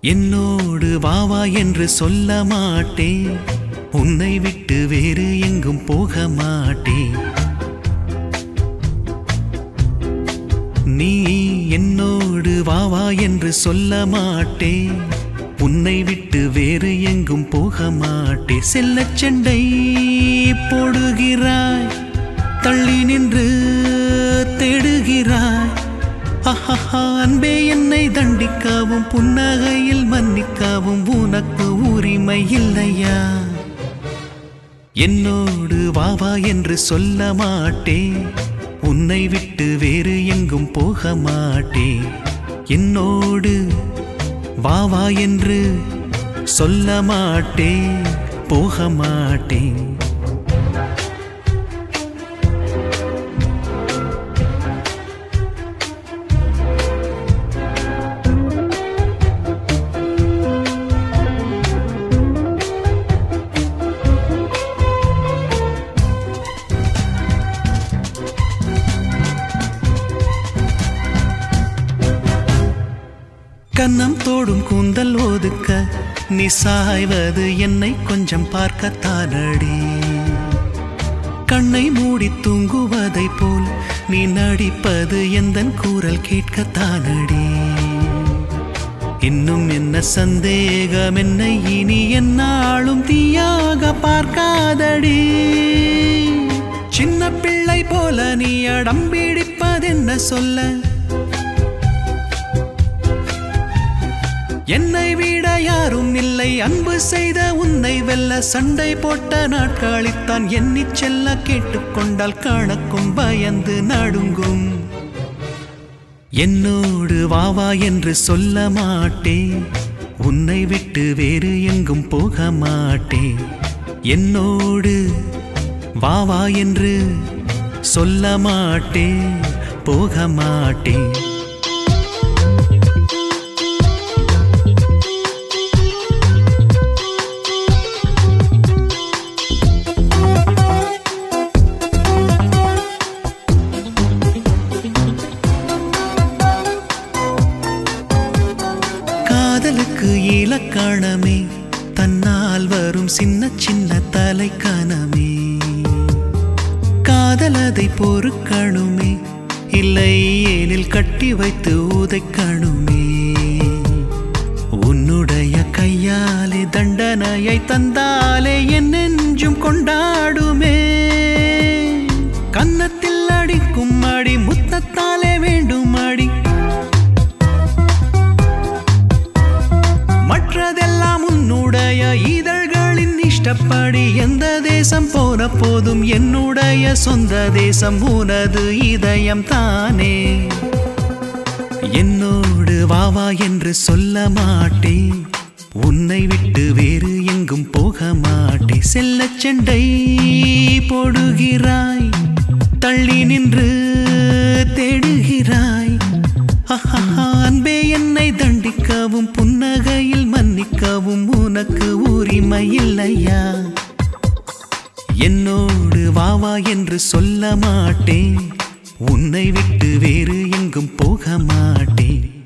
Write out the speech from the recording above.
என்னோடு வா வா என்று சொல்ல மாட்டேன் உன்னை விட்டு வேறு எங்கும் போக மாட்டேன் நீ என்னோடு வா வா என்று சொல்ல மாட்டேன் உன்னை விட்டு வேறு எங்கும் போக மாட்டே செல்லச் சண்டை போடுகிறாய் தள்ளி நின்று தேடுகிறாய் அஹஹா, அன்பே என்னை தண்டிக்கவும் புன்னகையில் மன்னிக்கவும் உனக்கு உரிமை இல்லையா என்னோடு வா வா என்று சொல்ல மாட்டேன் உன்னை விட்டு வேறு எங்கும் போக மாட்டேன் என்னோடு வா வா என்று சொல்ல மாட்டேன் போக மாட்டேன் கன்னம் தோடும் கூந்தல் ஒதுக்க நீ சாய்வது என்னை கொஞ்சம் பார்க்கத்தானடி கண்ணை மூடி தூங்குவதை போல் நீ நடிப்பது எந்தன் கூறல் கேட்கத்தானடி இன்னும் என்ன சந்தேகம் என்னை இனி என்னாலும் தீயாக பார்க்காதடி சின்ன பிள்ளை போல நீ அடம்பிடிப்பதென்ன சொல்ல என்னை விட யாரும் இல்லை அன்பு செய்த உன்னை வெல்ல சண்டை போட்ட நாட்களித்தான் எண்ணிச் செல்ல கேட்டுக்கொண்டால் கணக்கும் பயந்து நடுங்கும் என்னோடு வா வா என்று சொல்ல மாட்டேன் உன்னை விட்டு வேறு எங்கும் போக மாட்டேன் என்னோடு வா வா என்று சொல்ல மாட்டேன் போக மாட்டேன் காதலுக்கு இலக்கணமே தன்னால் வரும் சின்ன சின்ன தலைக்கணமே காதல் அதை பொறுக்கணுமே இல்லை ஏனில் கட்டி வைத்து உதைக்கணுமே உன்னுடைய கையாலே தண்டனையை தந்தாலே என் நெஞ்சும் கொண்டாடுமே கன்னத்தில் அடிக்கும் அடி முத்தத்தாலே வேண்டும் அடி மற்றதெல்லாம் உன்னுடைய இதழ்களின் இஷ்டப்படி எந்த தேசம் போன போதும் என்னுடைய சொந்த தேசம் உனது இதயம் தானே என்னோடு வா வா என்று சொல்ல மாட்டேன் உன்னை விட்டு வேறு எங்கும் போக மாட்டேன் செல்லச் சண்டை போடுகிறாய் தள்ளி நின்று தேடுகிறாய் அஹஹா, அன்பே என்னை தண்டிக்கவும் புன்னகையில் மன்னிக்கவும் உனக்கு உரிமை இல்லையா என்னோடு வா வா என்று சொல்ல மாட்டேன் உன்னை விட்டு வேறு எங்கும் போக மாட்டேன்